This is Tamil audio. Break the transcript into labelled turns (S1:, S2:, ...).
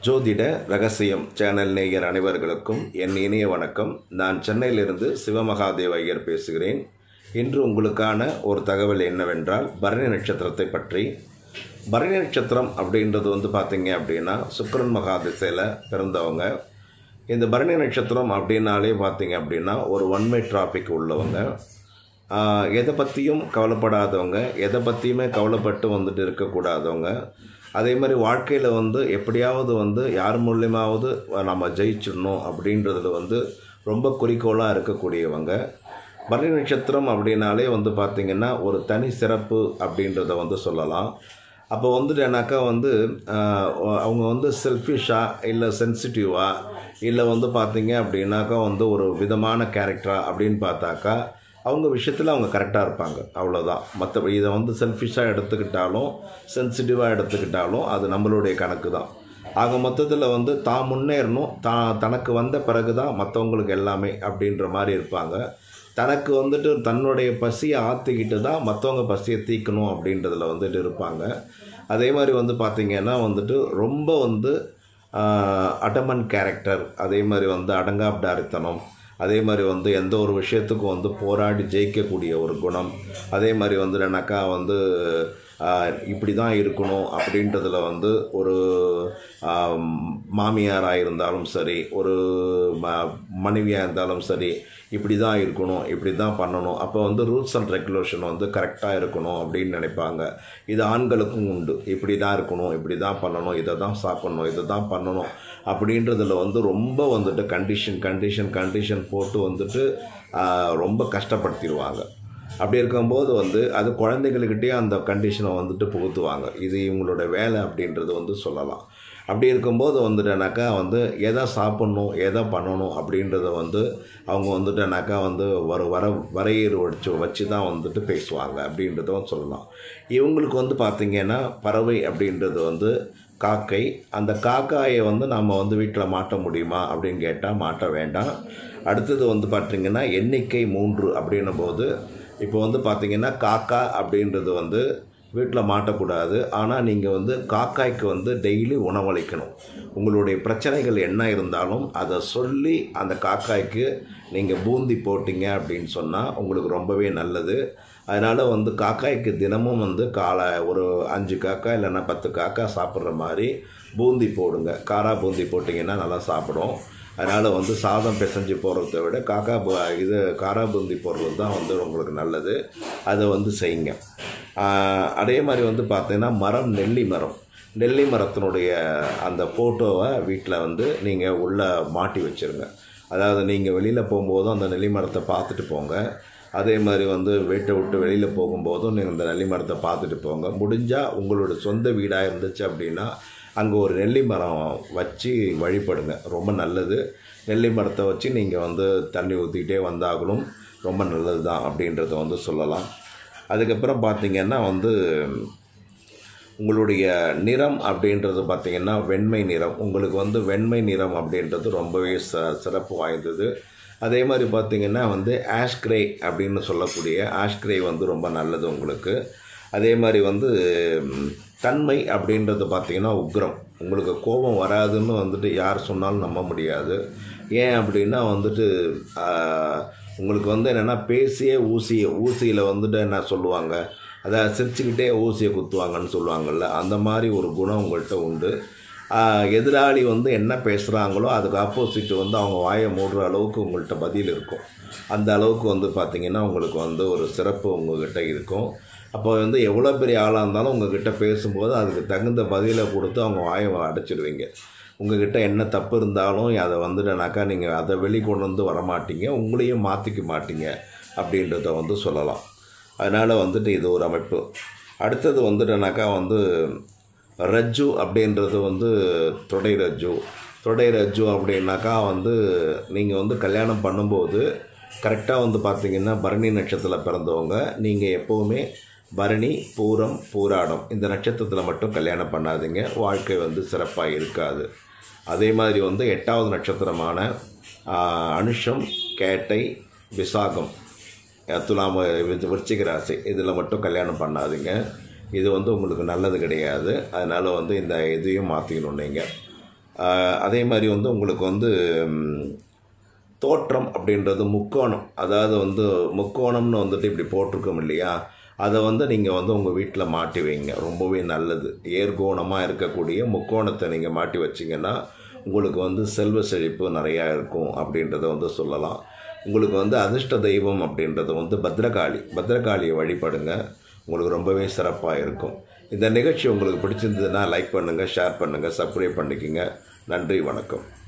S1: ஜோதிட ரகசியம் சேனல் நேயர் அனைவர்களுக்கும் என் இனிய வணக்கம் நான் சென்னையிலிருந்து சிவமகாதேவ ஐயர் பேசுகிறேன் இன்று உங்களுக்கான ஒரு தகவல் என்னவென்றால் பரணி நட்சத்திரத்தை பற்றி பரணி நட்சத்திரம் அப்படின்றது வந்து பார்த்தீங்க அப்படின்னா சுக்கிரன் மகாதிசையில் பிறந்தவங்க இந்த பரணி நட்சத்திரம் அப்படின்னாலே பார்த்தீங்க அப்படின்னா ஒரு ஒன்மை டிராபிக் உள்ளவங்க ஆஹ், எதை பற்றியும் கவலைப்படாதவங்க எதை பற்றியுமே கவலைப்பட்டு வந்துட்டு இருக்கக்கூடாதவங்க அதே மாதிரி வாழ்க்கையில் வந்து எப்படியாவது வந்து யார் மூலியமாவது நம்ம ஜெயிச்சிடணும் அப்படின்றதுல வந்து ரொம்ப குறிக்கோளாக இருக்கக்கூடியவங்க பரணி நட்சத்திரம் அப்படின்னாலே வந்து பார்த்திங்கன்னா ஒரு தனி சிறப்பு அப்படின்றத வந்து சொல்லலாம் அப்போ வந்துட்டு என்னாக்கா வந்து ஆஹ், அவங்க வந்து செல்ஃபிஷாக இல்லை சென்சிட்டிவாக இல்லை வந்து பார்த்தீங்க அப்படின்னாக்கா வந்து ஒரு விதமான கேரக்டரா அப்படின்னு பார்த்தாக்கா அவங்க விஷயத்தில் அவங்க கரெக்டாக இருப்பாங்க அவ்வளோதான் மற்றபடி இதை வந்து செல்ஃபிஷாக எடுத்துக்கிட்டாலும் சென்சிட்டிவாக எடுத்துக்கிட்டாலும் அது நம்மளுடைய கணக்கு தான் ஆக மொத்தத்தில் வந்து தான் முன்னேறணும் தான் தனக்கு வந்த பிறகு தான் மற்றவங்களுக்கு எல்லாமே அப்படின்ற மாதிரி இருப்பாங்க தனக்கு வந்துட்டு தன்னுடைய பசியை ஆற்றிக்கிட்டு தான் மற்றவங்க பசியை தீக்கணும் அப்படின்றதுல வந்துட்டு இருப்பாங்க அதே மாதிரி வந்து பார்த்திங்கன்னா வந்துட்டு ரொம்ப வந்து அடமன் கேரக்டர் அதே மாதிரி வந்து அடங்காப்டாரித்தனம் அதே மாதிரி வந்து எந்த ஒரு விஷயத்துக்கும் வந்து போராடி ஜெயிக்கக்கூடிய ஒரு குணம் அதே மாதிரி வந்து என்னக்கா வந்து ஆஹ், இப்படி தான் இருக்கணும் அப்படின்றதுல வந்து ஒரு மாமியாராக இருந்தாலும் சரி ஒரு ம மனைவியாக இருந்தாலும் சரி இப்படி தான் இருக்கணும் இப்படி தான் பண்ணணும் அப்போ வந்து ரூல்ஸ் அண்ட் ரெகுலேஷன் வந்து கரெக்டாக இருக்கணும் அப்படின்னு நினைப்பாங்க இது ஆண்களுக்கும் உண்டு இப்படி தான் இருக்கணும் இப்படி தான் பண்ணணும் இதை தான் சாப்பிடணும் இதை தான் பண்ணணும் அப்படின்றதுல வந்து ரொம்ப வந்துட்டு கண்டிஷன் கண்டிஷன் கண்டிஷன் போட்டு வந்துட்டு ஆஹ், ரொம்ப கஷ்டப்படுத்திடுவாங்க அப்படி இருக்கும்போது வந்து அது குழந்தைகளுக்கிட்டே அந்த கண்டிஷனை வந்துட்டு புகுத்துவாங்க இது இவங்களோட வேலை அப்படின்றது வந்து சொல்லலாம் அப்படி இருக்கும்போது வந்துட்டேனாக்கா வந்து எதை சாப்பிட்ணும் எதை பண்ணணும் அப்படின்றத வந்து அவங்க வந்துட்டேனாக்கா வந்து வர வர வரையறு வச்சு வச்சு தான் வந்துட்டு பேசுவாங்க அப்படின்றதும் சொல்லலாம் இவங்களுக்கு வந்து பார்த்திங்கன்னா பறவை அப்படின்றது வந்து காக்கை அந்த காக்காயை வந்து நம்ம வந்து வீட்டில் மாட்ட முடியுமா அப்படின்னு கேட்டால் மாட்ட வேண்டாம் அடுத்தது வந்து பார்த்திங்கன்னா எண்ணிக்கை மூன்று அப்படின்னும் போது இப்போ வந்து பார்த்திங்கன்னா காக்கா அப்படின்றது வந்து வீட்டில் மாட்டக்கூடாது ஆனால் நீங்கள் வந்து காக்காய்க்கு வந்து டெய்லி உணவளிக்கணும் உங்களுடைய பிரச்சனைகள் என்ன இருந்தாலும் அதை சொல்லி அந்த காக்காய்க்கு நீங்கள் பூந்தி போட்டீங்க அப்படின்னு சொன்னால் உங்களுக்கு ரொம்பவே நல்லது அதனால் வந்து காக்காய்க்கு தினமும் வந்து காலை ஒரு அஞ்சு காக்கா இல்லைன்னா பத்து காக்கா சாப்பிட்ற மாதிரி பூந்தி போடுங்க காரா பூந்தி போட்டிங்கன்னா நல்லா சாப்பிடும் அதனால் வந்து சாதம் பிசைஞ்சு போடுறத விட காக்கா பு- இது காரா பூந்தி போடுறது தான் வந்து உங்களுக்கு நல்லது அதை வந்து செய்யுங்க ஆஹ் அதே மாதிரி வந்து பார்த்தீங்கன்னா மரம் நெல்லி மரம் நெல்லி மரத்தினுடைய அந்த ஃபோட்டோவை வீட்டில் வந்து நீங்கள் உள்ளே மாட்டி வச்சுருங்க அதாவது நீங்கள் வெளியில் போகும்போதும் அந்த நெல்லி மரத்தை பார்த்துட்டு போங்க அதே மாதிரி வந்து வீட்டை விட்டு வெளியில் போகும்போதும் நீங்கள் இந்த நெல்லி மரத்தை பார்த்துட்டு போங்க முடிஞ்சால் உங்களோட சொந்த வீடாக இருந்துச்சு அப்படின்னா அங்கே ஒரு நெல்லி மரம் வச்சு வழிபடுங்க ரொம்ப நல்லது நெல்லி மரத்தை வச்சு நீங்கள் வந்து தண்ணி ஊற்றிக்கிட்டே வந்தாலும் ரொம்ப நல்லது தான் அப்படின்றத வந்து சொல்லலாம் அதுக்கப்புறம் பார்த்தீங்கன்னா வந்து உங்களுடைய நிறம் அப்படின்றது பார்த்தீங்கன்னா வெண்மை நிறம் உங்களுக்கு வந்து வெண்மை நிறம் அப்படின்றது ரொம்பவே ச சிறப்பு வாய்ந்தது அதே மாதிரி பார்த்தீங்கன்னா வந்து ஆஷ்கிரே அப்படின்னு சொல்லக்கூடிய ஆஷ்கிரே வந்து ரொம்ப நல்லது உங்களுக்கு அதே மாதிரி வந்து ம், தன்மை அப்படின்றது பார்த்தீங்கன்னா உக்ரம் உங்களுக்கு கோபம் வராதுன்னு வந்துட்டு யார் சொன்னாலும் நம்ப முடியாது ஏன் அப்படின்னா வந்துட்டு ஆஹ், உங்களுக்கு வந்து என்னென்னா பேசியே ஊசியை ஊசியில் வந்துட்டு என்ன சொல்லுவாங்க அதாவது சிரிச்சுக்கிட்டே ஊசியை குத்துவாங்கன்னு சொல்லுவாங்கள்ல அந்த மாதிரி ஒரு குணம் உங்கள்கிட்ட உண்டு ஆஹ், எதிராளி வந்து என்ன பேசுகிறாங்களோ அதுக்கு ஆப்போசிட் வந்து அவங்க வாயை மூடுற அளவுக்கு உங்கள்கிட்ட பதில் இருக்கும் அந்த அளவுக்கு வந்து பார்த்திங்கன்னா உங்களுக்கு வந்து ஒரு சிறப்பு உங்ககிட்ட இருக்கும் அப்போ வந்து எவ்வளோ பெரிய ஆளாக இருந்தாலும் உங்ககிட்ட பேசும்போது அதுக்கு தகுந்த பதிலை கொடுத்து அவங்க வாயை அடைச்சிடுவீங்க உங்ககிட்ட என்ன தப்பு இருந்தாலும் அதை வந்துட்டனாக்கா நீங்கள் அதை வெளிக்கொண்டு வந்து வரமாட்டீங்க உங்களையும் மாற்றிக்க மாட்டீங்க அப்படின்றத வந்து சொல்லலாம் அதனால் வந்துட்டு இது ஒரு அமைப்பு அடுத்தது வந்துட்டனாக்கா வந்து ரஜ்ஜு அப்படின்றது வந்து தொடை ரஜ்ஜு தொடை ரஜ்ஜு அப்படின்னாக்கா வந்து நீங்கள் வந்து கல்யாணம் பண்ணும்போது கரெக்டாக வந்து பார்த்தீங்கன்னா பரணி நட்சத்திரத்தில் பிறந்தவங்க நீங்கள் எப்போவுமே பரணி பூரம் பூராடம் இந்த நட்சத்திரத்தில் மட்டும் கல்யாணம் பண்ணாதீங்க வாழ்க்கை வந்து சிறப்பாக இருக்காது அதே மாதிரி வந்து எட்டாவது நட்சத்திரமான ஆஹ், அனுஷம் கேட்டை விசாகம் அஹ், துலாம் விருச்ச- விருச்சிக ராசி இதில் மட்டும் கல்யாணம் பண்ணாதீங்க இது வந்து உங்களுக்கு நல்லது கிடையாது அதனால் வந்து இந்த இதையும் மாற்றிக்கணும் நீங்கள் ஆஹ் அதே மாதிரி வந்து உங்களுக்கு வந்து ம், தோற்றம் அப்படின்றது முக்கோணம் அதாவது வந்து முக்கோணம்னு வந்துட்டு இப்படி போட்டிருக்கோம் இல்லையா அதை வந்து நீங்கள் வந்து உங்கள் வீட்டில் மாட்டி வைங்க ரொம்பவே நல்லது ஏர்கோணமாக இருக்கக்கூடிய முக்கோணத்தை நீங்கள் மாட்டி வச்சிங்கன்னா உங்களுக்கு வந்து செல்வ செழிப்பு நிறையா இருக்கும் அப்படின்றத வந்து சொல்லலாம் உங்களுக்கு வந்து அதிர்ஷ்ட தெய்வம் அப்படின்றது வந்து பத்ரகாளி பத்ரகாளியை வழிபடுங்க உங்களுக்கு ரொம்பவே சிறப்பாக இருக்கும் இந்த நிகழ்ச்சி உங்களுக்கு பிடிச்சிருந்ததுன்னா லைக் பண்ணுங்கள் ஷேர் பண்ணுங்கள் சப்ஸ்கிரைப் பண்ணிக்கோங்க நன்றி வணக்கம்